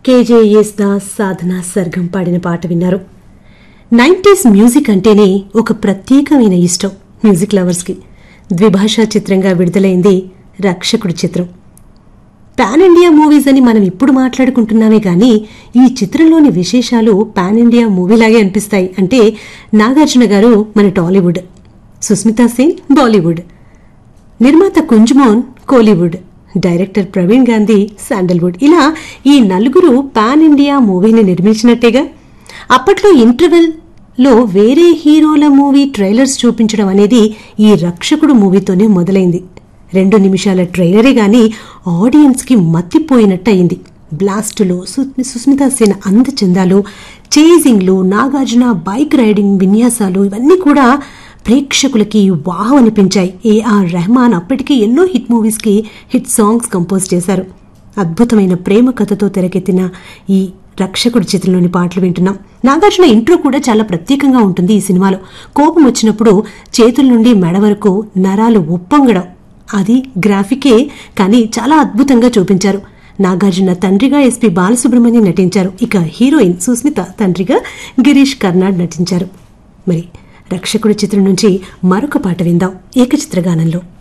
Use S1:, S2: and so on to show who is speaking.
S1: KJS Das సాధన సర్గం పాడిన పాట విన్నారు నైంటీస్ మ్యూజిక్ అంటేనే ఒక ప్రత్యేకమైన ఇష్టం మ్యూజిక్ లవర్స్కి ద్విభాషా చిత్రంగా విడుదలైంది రక్షకుడి చిత్రం పాన్ ఇండియా మూవీస్ అని మనం ఇప్పుడు మాట్లాడుకుంటున్నామే కానీ ఈ చిత్రంలోని విశేషాలు పాన్ ఇండియా మూవీలాగే అనిపిస్తాయి అంటే నాగార్జున గారు మన టాలీవుడ్ సుస్మితా సేన్ బాలీవుడ్ నిర్మాత కుంజుమోన్ కోలీవుడ్ డైరెక్టర్ ప్రవీణ్ గాంధీ శాండల్వుడ్ ఇలా ఈ నలుగురు పాన్ ఇండియా మూవీని నిర్మించినట్టేగా అప్పట్లో ఇంటర్వెల్ లో వేరే హీరోల మూవీ ట్రైలర్స్ చూపించడం అనేది ఈ రక్షకుడు మూవీతోనే మొదలైంది రెండు నిమిషాల ట్రైలరే గాని ఆడియన్స్కి మత్తిపోయినట్టయింది బ్లాస్టులు సు- సుస్మితా సేన అందచందాలు చేజింగ్లు నాగార్జున బైక్ రైడింగ్ విన్యాసాలు ఇవన్నీ కూడా ప్రేక్షకులకి వావ్ అనిపించాయి ఏఆర్ రెహమాన్ అప్పటికే ఎన్నో హిట్ మూవీస్కి హిట్ సాంగ్స్ కంపోజ్ చేశారు అద్భుతమైన ప్రేమ కథతో తెరకెత్తిన ఈ రక్షకుడి చిత్రంలోని పాటలు వింటున్నాం నాగార్జున ఇంట్రో కూడా చాలా ప్రత్యేకంగా ఉంటుంది ఈ సినిమాలో కోపం వచ్చినప్పుడు చేతుల నుండి మెడ వరకు నరాలు ఉప్పొంగడం అది గ్రాఫికే కానీ చాలా అద్భుతంగా చూపించారు నాగార్జున తండ్రిగా ఎస్పి బాలసుబ్రహ్మణ్యం నటించారు ఇక హీరోయిన్ సుస్మిత తండ్రిగా గిరీష్ కర్నాడ్ నటించారు మరి రక్షకుడి చిత్రం నుంచి మరొక పాట విందాం ఏకచిత్రగానంలో